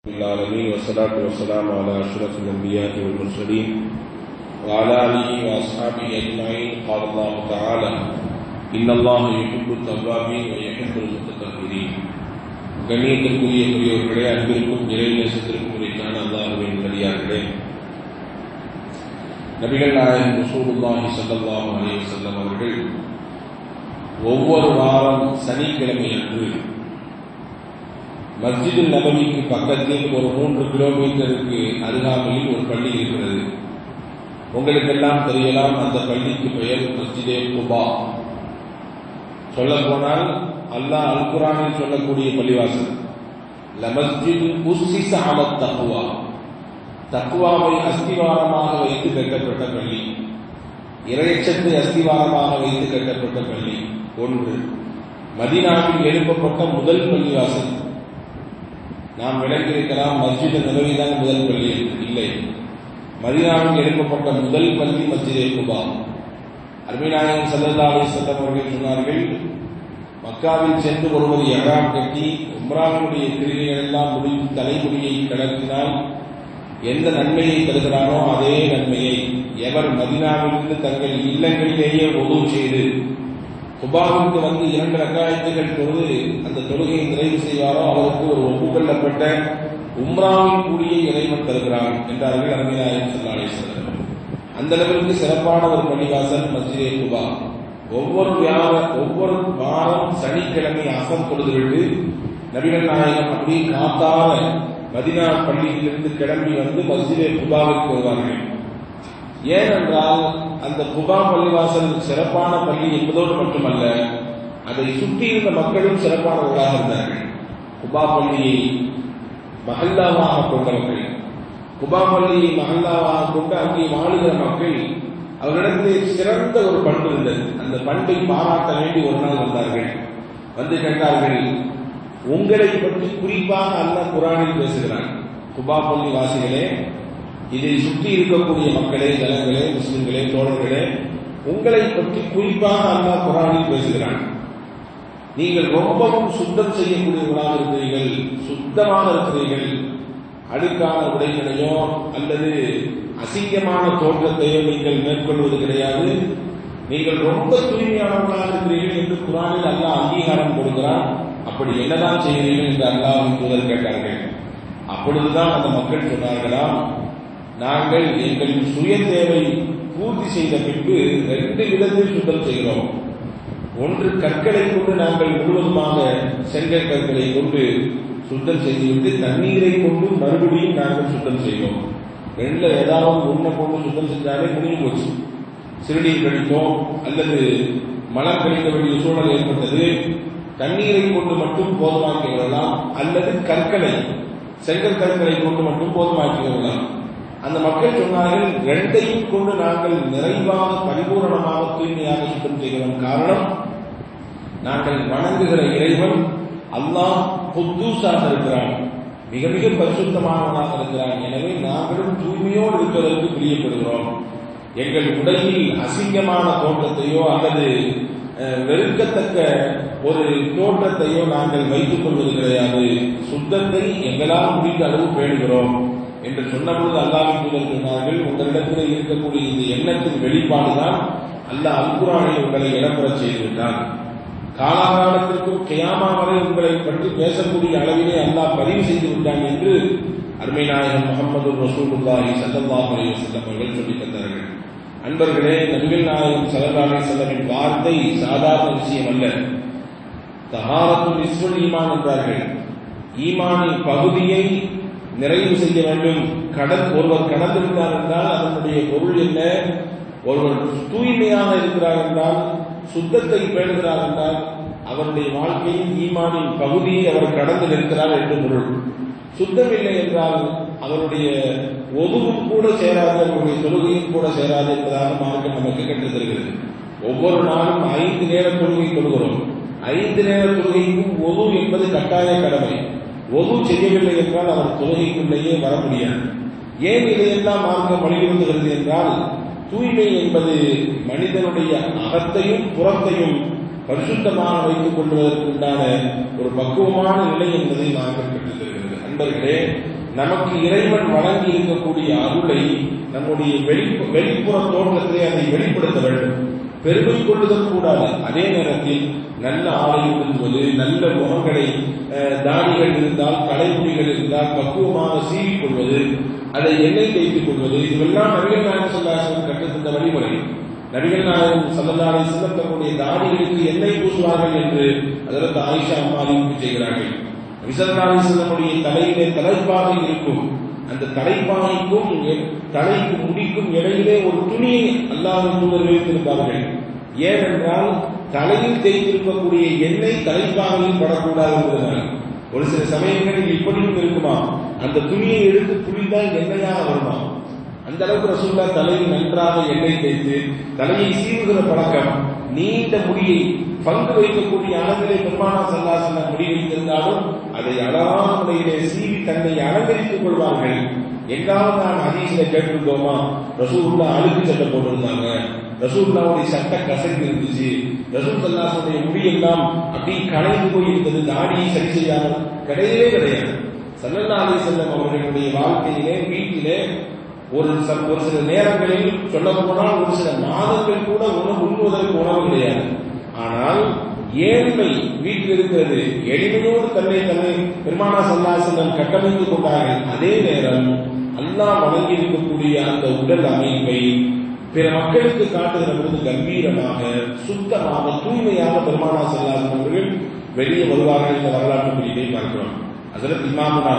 العالمين والصلاة والسلام على أشرف الأنبياء والمرسلين وعلى آله وأصحابه أجمعين قال الله تعالى إن الله يحب التوابين ويحب المتطهرين கண்ணியத்திற்குரிய பெரியவர்களே அன்பிற்கும் இறைநேசத்திற்கும் உரித்தான அல்லாஹுவின் நடிகார்களே நபிகள் நாயகம் ரசூலுல்லாஹி ஸல்லல்லாஹு அலைஹி வஸல்லம் அவர்கள் ஒவ்வொரு வாரம் சனிக்கிழமை அன்று மஸ்ஜிது நபவிக்கு பக்கத்தில் ஒரு மூன்று கிலோமீட்டருக்கு அருகாமையில் ஒரு பள்ளி இருக்கிறது உங்களுக்கெல்லாம் தெரியலாம் அந்த பள்ளிக்கு பெயர் மஸ்ஜிதே குபா சொல்ல போனால் அல்லாஹ் அல் குரானில் சொல்லக்கூடிய பள்ளிவாசல் லமஸ்ஜிது உஸ்ஸிஸ அல தக்வா தக்வாவை அஸ்திவாரமாக வைத்து கட்டப்பட்ட பள்ளி இறையச்சத்தை அஸ்திவாரமாக வைத்து கட்டப்பட்ட பள்ளி ஒன்று மதினாவில் எழுப்பப்பட்ட முதல் பள்ளிவாசல் நாம் விளக்கியிருக்கலாம் மஸ்ஜித் நபவி தான் முதல் பள்ளி இல்லை மதினாவில் எழுப்பப்பட்ட முதல் பள்ளி மஸ்ஜிதே குபா அருமைநாயகம் சல்லல்லா அலி சொல்லம் அவர்கள் சொன்னார்கள் மக்காவில் சென்று ஒருவர் எஹராம் கட்டி உம்ராவினுடைய கிரிகைகள் எல்லாம் முடித்து தலைமுடியை கடத்தினால் எந்த நன்மையை தருகிறானோ அதே நன்மையை எவர் மதினாவிலிருந்து தங்கள் இல்லங்களிலேயே உதவு செய்து குபாவுக்கு வந்து இரண்டு ரக்காயத்துகள் தொழுது அந்த தொழுகையை நிறைவு செய்வாரோ அவருக்கு ஒரு ஒப்புக்கொள்ளப்பட்ட உம்ராவின் கூடிய இறைவன் தருகிறான் என்றார்கள் அரபிநாயகம் சல்லாலேஸ்வரர் அந்த அளவிற்கு சிறப்பான ஒரு பள்ளிவாசல் மஸ்ஜிதே குபா ஒவ்வொரு வியாழ ஒவ்வொரு வாரம் சனிக்கிழமை அசம் தொழுதுவிட்டு நபிகள் நாயகம் அப்படி காத்தார மதினா பள்ளியிலிருந்து கிளம்பி வந்து மஸ்ஜிதே குபாவிற்கு வருவார்கள் ஏனென்றால் அந்த குபா பள்ளிவாசல் சிறப்பான பள்ளி என்பதோடு மட்டுமல்ல அதை சுற்றியிருந்த மக்களும் சிறப்பானவர்களாக இருந்தார்கள் குபா பள்ளியை மஹல்லாவாக கொண்டவர்கள் குபா பள்ளியை மஹல்லாவாக கொண்டு அங்கே வாழுகிற மக்கள் அவர்களிடத்தில் சிறந்த ஒரு பண்பு இருந்தது அந்த பண்பை பாராட்ட வேண்டி ஒரு நாள் வந்தார்கள் வந்து கேட்டார்கள் உங்களை பற்றி குறிப்பாக அல்ல குரானில் பேசுகிறான் குபா பள்ளி வாசிகளே இதை சுற்றி இருக்கக்கூடிய மக்களே ஜனங்களே முஸ்லிம்களே தோழர்களே உங்களை பற்றி குறிப்பாக அல்லாஹ் குரானில் பேசுகிறான் நீங்கள் ரொம்பவும் சுத்தம் செய்யக்கூடியவர்களாக இருக்கிறீர்கள் சுத்தமாக இருக்கிறீர்கள் அடுக்கான உடைகளையோ அல்லது அசிங்கமான தோற்றத்தையோ நீங்கள் மேற்கொள்வது கிடையாது நீங்கள் ரொம்ப தூய்மையானவர்களாக இருக்கிறீர்கள் என்று குரானில் அல்லாஹ் அங்கீகாரம் கொடுக்கிறான் அப்படி என்னதான் செய்கிறீர்கள் என்று அல்லாஹ் தூதர் கேட்டார்கள் அப்பொழுதுதான் அந்த மக்கள் சொன்னார்களாம் நாங்கள் எங்களின் சுய தேவை பூர்த்தி செய்த பின்பு ரெண்டு விதத்தில் சுத்தம் செய்கிறோம் ஒன்று கற்களை கொண்டு நாங்கள் முழுவதுமாக செங்கல் கற்களை கொண்டு சுத்தம் செய்துவிட்டு தண்ணீரை கொண்டு மறுபடியும் நாங்கள் சுத்தம் செய்வோம் ரெண்டுல ஏதாவது ஒன்றை கொண்டு சுத்தம் செஞ்சாலே முடிஞ்சு போச்சு சிறுநீர் கழித்தோம் அல்லது மலம் கழிக்க வேண்டிய சூழல் ஏற்பட்டது தண்ணீரை கொண்டு மட்டும் போதுமாக்கி விடலாம் அல்லது கற்களை செங்கல் கற்களை கொண்டு மட்டும் போதுமாக்கி விடலாம் அந்த மக்கள் சொன்னார்கள் ரெண்டையும் கொண்டு நாங்கள் நிறைவாக பரிபூரணமாக தூய்மையாக சுத்தம் செய்கிறோம் காரணம் நாங்கள் வணங்குகிற இறைவன் அல்லாஹ் புத்தூசாக இருக்கிறான் மிக மிக பரிசுத்தமானவனாக இருக்கிறான் எனவே நாங்களும் தூய்மையோடு இருப்பதற்கு பிரியப்படுகிறோம் எங்கள் உடலில் அசிங்கமான தோற்றத்தையோ அல்லது வெறுக்கத்தக்க ஒரு தோற்றத்தையோ நாங்கள் வைத்துக் கொள்வது கிடையாது சுத்தத்தை எங்களால் முடிந்த அளவு பேணுகிறோம் என்று சொன்னபோது அல்லாவின் தூதர் சொன்னார்கள் உங்களிடத்தில் இருக்கக்கூடிய இந்த எண்ணத்தின் வெளிப்பாடுதான் அல்லாஹ் அல்குரானை உங்களை இடம்பெற செய்துவிட்டான் காலாகாலத்திற்கும் கியாமா வரை உங்களை பற்றி பேசக்கூடிய அளவிலே அல்லாஹ் பதிவு செய்து விட்டான் என்று அருமை நாயகம் முகமது ரசூலுல்லாஹி சல்லல்லாஹு அலைஹி வஸல்லம் அவர்கள் சொல்லித் தந்தார்கள் அன்பர்களே நபிகள் நாயகம் ஸல்லல்லாஹு அலைஹி வஸல்லமின் வார்த்தை சாதாரண விஷயம் அல்ல தஹாரத்து நிஸ்வல் ஈமான் என்றார்கள் ஈமானின் பகுதியை நிறைவு செய்ய வேண்டும் கடன் ஒருவர் கடந்திருந்தார் என்றால் அதனுடைய பொருள் என்ன ஒருவர் தூய்மையாக இருக்கிறார் என்றால் சுத்தத்தை பேணுகிறார் என்றால் அவருடைய வாழ்க்கையின் ஈமானின் பகுதியை அவர் கடந்து நிற்கிறார் என்று பொருள் சுத்தமில்லை என்றால் அவருடைய ஒதுவும் கூட சேராது அவருடைய தொழுகையும் கூட சேராது என்பதாக மார்க்கம் நமக்கு கற்றுத் தருகிறது ஒவ்வொரு நாளும் ஐந்து நேர தொழுகை தொழுகிறோம் ஐந்து நேர தொழுகைக்கும் ஒது என்பது கட்டாய கடமை ஒது செய்யவில்லை என்றால் அவர் தொழுகைக்குள்ளேயே வர முடியாது ஏன் இதையெல்லாம் மார்க்கம் வலியுறுத்துகிறது என்றால் தூய்மை என்பது மனிதனுடைய அகத்தையும் புறத்தையும் பரிசுத்தமாக வைத்துக் கொள்வதற்கு உண்டான ஒரு பக்குவமான நிலை என்பதை நாங்கள் கற்றுத் தருகிறது நண்பர்களே நமக்கு இறைவன் வழங்கி இருக்கக்கூடிய அருளை நம்முடைய வெளி வெளிப்புற தோற்றத்திலே அதை வெளிப்படுத்த வேண்டும் பெருமை கொள்ளுதல் கூடாது அதே நேரத்தில் நல்ல ஆடை உடுத்துவது நல்ல முகங்களை அஹ், தாடிகள் இருந்தால் தலைமுடிகள் இருந்தால் பக்குவமாக சீவிக் கொள்வது அதை எண்ணெய் தேய்த்துக் கொள்வது இதுவெல்லாம் நபிகள் நாயகம் சொல்லாசன் கற்றுத்தந்த வழிமுறை நபிகள் நாயகம் சல்லல்லாஹு அலைஹி வஸல்லம் தன்னுடைய தாடிகளுக்கு எண்ணெய் பூசுவார்கள் என்று அதற்கு ஆயிஷா அம்மா அறிவிப்பு செய்கிறார்கள் நபிசல்லாஹு அலைஹி வஸல்லமுடைய தலையிலே தலைப்பாகை இருக்கும் அந்த தலைப்பாகைக்கும் எ- தலைக்கு முடிக்கும் இடையிலே ஒரு துணியை அல்லாஹ் தூதர் வைத்திருப்பார்கள் ஏனென்றால் தலையில் தேய்த்திருக்கக்கூடிய எண்ணெய் தலைப்பாகையில் படக்கூடாது என்பதனால் ஒரு சில சமயங்களில் இப்படியும் இருக்குமா அந்த துணியை எடுத்து புளிந்தால் எண்ணெயாக வருமா அந்த அளவுக்கு ரசூல்லா தலையில் நன்றாக எண்ணெய் தேய்த்து தலையை சீவுகிற பழக்கம் நீண்ட முடியை பங்கு வைக்கக்கூடிய அளவிலே பெருமானா சல்லாசன முடி வைத்திருந்தாலும் அதை அழகான முறையிலே சீவி தன்னை அலங்கரித்துக் கொள்வார்கள் எங்காவது நான் ஹதீஸ்ல கேட்டிருந்தோமா ரசூல்லா அழுக்கு சட்டை போட்டிருந்தாங்க ரசூல்லாவுடைய சட்டை கசைந்து இருந்துச்சு ரசூல் சல்லாசனுடைய முடியெல்லாம் அப்படி கலைந்து போயிருந்தது தாடியை சரி செய்யாமல் கிடையவே கிடையாது சல்லல்லா அலி செல்லம் அவர்களுடைய வாழ்க்கையிலே வீட்டிலே ஒரு ச- ஒரு சில நேரங்களில் சொல்ல போனால் ஒரு சில மாதங்கள் கூட உணவு உண்ணுவதற்கு உணவு கிடையாது ஆனால் ஏழ்மை வீட்டில் இருக்கிறது எளிமையோடு தன்னை தன்னை பெருமானா சல்லாசனம் கட்டமைத்துக் கொண்டார்கள் அதே நேரம் அல்லாஹ் வழங்கி இருக்கக்கூடிய அந்த உடல் அமைப்பை பிற மக்களுக்கு காட்டுகிற பொழுது கம்பீரமாக சுத்தமாக தூய்மையாக பெருமானா சல்லாசன் அவர்கள் வெளியே வருவார்கள் இந்த வரலாற்று பிரிவை பார்க்கிறோம் அதற்கு இமாமுனா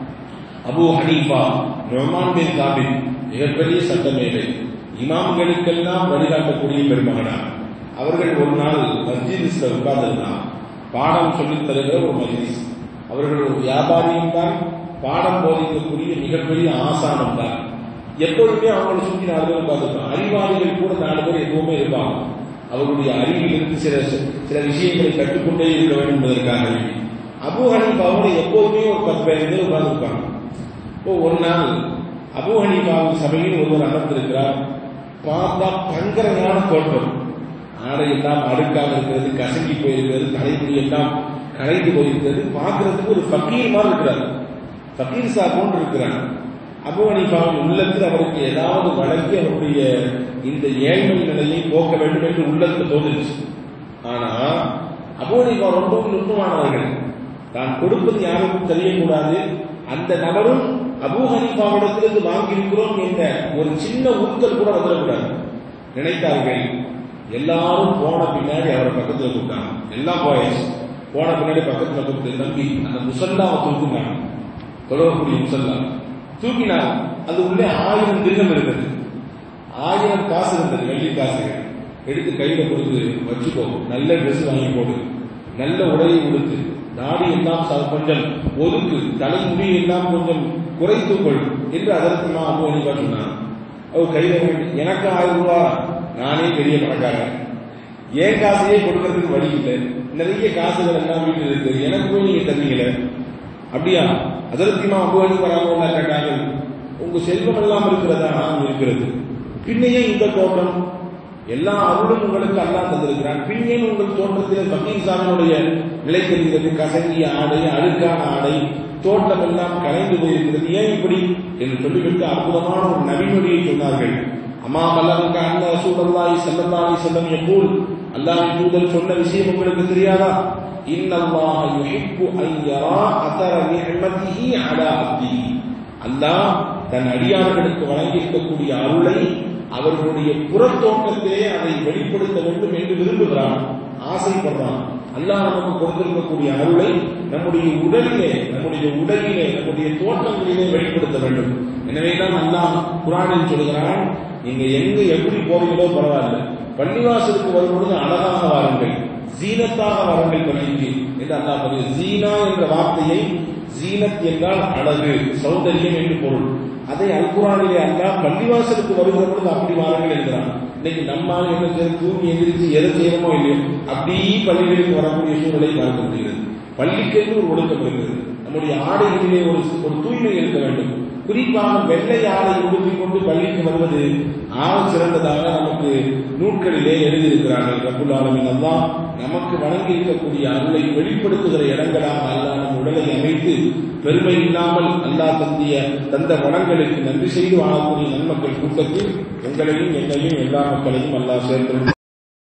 அபூ ஹனீஃபா நொமான் பின் சாபித் மிகப்பெரிய சட்டமேதை இமாம்களுக்கெல்லாம் வழிகாட்டக்கூடிய பெருமகனார் அவர்கள் ஒரு நாள் மஸ்ஜிதிஸ்ல உட்கார்ந்திருந்தார் பாடம் சொல்லித் தருகிற ஒரு மஜ்லிஸ் அவர்கள் ஒரு வியாபாரியும் தான் பாடம் போதிக்கக்கூடிய மிகப்பெரிய ஆசானம் தான் எப்பொழுதுமே அவங்களை சுற்றி நாலு பேர் உட்கார்ந்துருப்பாங்க அறிவாளிகள் கூட நாலு பேர் எப்பவுமே இருப்பாங்க அவர்களுடைய அறிவிலிருந்து சில சில விஷயங்களை கற்றுக்கொண்டே இருக்க வேண்டும் என்பதற்காக வேண்டி. அபூ ஹனீஃபாவோட எப்போதுமே ஒரு பத்து பதினைந்து பேர் உட்கார்ந்துருப்பாங்க இப்போ ஒரு நாள் அபூ ஹனீஃபாவின் சபையில் ஒருவர் அமர்ந்திருக்கிறார் பார்த்தா பங்கரமான தோற்றம் ஆடை எல்லாம் அடுக்காக இருக்கிறது கசங்கி போயிருக்கிறது தலைமுடி எல்லாம் கலைந்து போயிருக்கிறது பார்க்கறதுக்கு ஒரு ஃபக்கீர் மாதிரி இருக்கிறார் ஃபக்கீர் சா போன்று இருக்கிறார் அபூ ஹனீஃபாவின் உள்ளத்தில் அவருக்கு ஏதாவது வழங்கி அவருடைய இந்த ஏழ்மை நிலையை போக்க வேண்டும் என்று உள்ளத்தில் தோன்றுச்சு ஆனா அபூ ஹனீஃபா ரொம்பவும் நுட்பமானவர்கள் தான் கொடுப்பது யாருக்கும் தெரியக்கூடாது அந்த நபரும் அபூ ஹனீஃபாவிடத்திலிருந்து வாங்கியிருக்கிறோம் என்ற ஒரு சின்ன உறுத்தல் கூட வந்துடக்கூடாது நினைத்தார்கள் எல்லாரும் போன பின்னாடி அவரை பக்கத்துல கூப்பிட்டாங்க எல்லாம் போயாச்சு போன பின்னாடி பக்கத்துல கூப்பிட்டு நம்பி அந்த முசல்லாவை தூக்குனாங்க தொழக்கூடிய முசல்லா தூக்கினாங்க அது உள்ளே ஆயிரம் திருகம் இருந்தது ஆயிரம் காசு இருந்தது வெள்ளி காசுகள் எடுத்து கையில கொடுத்து வச்சுக்கோ நல்ல ட்ரெஸ் வாங்கி போடு நல்ல உடையை உடுத்து தாடி எல்லாம் ச- கொஞ்சம் ஒதுக்கு தலைமுடி எல்லாம் கொஞ்சம் குறைத்துக் கொள் என்று அதற்கு நான் அபு ஹனீஃபா சொன்னான் அவர் கையில வாங்கி, எனக்கு ஆயிரம் ரூபா நானே பெரிய பணக்காரன் ஏன் காசையே கொடுக்கறதுக்கு வழி இல்லை நிறைய காசுகள் எல்லாம் வீட்டில் இருக்கு எனக்கு போய் நீங்க தந்தீங்களே அப்படியா அதற்கு இமாம் அபு ஹனீஃபா ரஹ்மத்துல்லாஹி கேட்டாங்க உங்க செல்வம் எல்லாம் இருக்கிறதா ஆம் இருக்கிறது பின்னையே இந்த தோட்டம் எல்லா அருளும் உங்களுக்கு அல்லாஹ் தந்திருக்கிறான் பின்னே உங்கள் தோட்டத்தில் பக்கீர் சாமியுடைய நிலை தெரிகிறது கசங்கிய ஆடை அழுக்கான ஆடை தோட்டம் எல்லாம் கலைந்து போயிருக்கிறது ஏன் இப்படி என்று சொல்லிவிட்டு அற்புதமான ஒரு நபிமொழியை சொன்னார்கள் அம்மா மல்லருக்க அண்ணா சூழல்லாய் செல்லல்லாய் செல்லம் எப்போல் அல்லாஹ் தூதர் சொன்ன விஷயம் உங்களுக்கு தெரியாதா இன்னல்லாஹ யுஹிப்பு அன் யரா அத்தர நிஅமதிஹி அலா அப்திஹி அல்லாஹ் தன் அடியார்களுக்கு வழங்கி இருக்கக்கூடிய அருளை அவர்களுடைய புறத்தோட்டத்திலே அதை வெளிப்படுத்த வேண்டும் என்று விரும்புகிறான் ஆசைப்படுறான் அல்லாஹ் நமக்கு கொடுத்திருக்கக்கூடிய அருளை நம்முடைய உடலிலே நம்முடைய உடலிலே நம்முடைய தோட்டங்களிலே வெளிப்படுத்த வேண்டும் எனவேதான் அல்லாஹ் குரானில் சொல்கிறான் நீங்க எங்க எப்படி போறீங்களோ பரவாயில்ல பள்ளிவாசலுக்கு வரும்பொழுது அழகாக வாருங்கள் ஜீனத்தாக வாருங்கள் பள்ளிக்கு என்று அல்லாஹ் பதிவு ஜீனா என்ற வார்த்தையை ஜீனத் என்றால் அழகு சௌந்தரியம் என்று பொருள் அதை அல்குரானிலே அல்லாஹ் பள்ளிவாசலுக்கு வருகிற பொழுது அப்படி வாருங்கள் என்கிறான் இன்னைக்கு நம்மால் என்ன செய்ய தூங்கி எந்திரிச்சு எதை செய்யணுமோ இல்லையோ அப்படி பள்ளிகளுக்கு வரக்கூடிய சூழலை பார்க்க முடிகிறது பள்ளிக்கென்று ஒரு ஒழுக்கம் இருக்கிறது நம்முடைய ஆடைகளிலே ஒரு ஒரு தூய்மை இருக்க வேண்டும் குறிப்பாக வெள்ளை ஆடை உடுத்திக் கொண்டு பள்ளிக்கு வருவது ஆக சிறந்ததாக நமக்கு நூட்களிலே எழுதியிருக்கிறார்கள் ரப்புல் ஆலமின் அல்லாஹ் நமக்கு வழங்கி இருக்கக்கூடிய அருளை வெளிப்படுத்துகிற இடங்களாக அல்லாஹ் நம் உடலை அமைத்து பெருமை இல்லாமல் அல்லாஹ் தந்திய தந்த வளங்களுக்கு நன்றி செய்து வாழக்கூடிய நன்மக்கள் கூட்டத்தில் உங்களையும் என்னையும் எல்லா மக்களையும் அல்லாஹ் சேர்த்து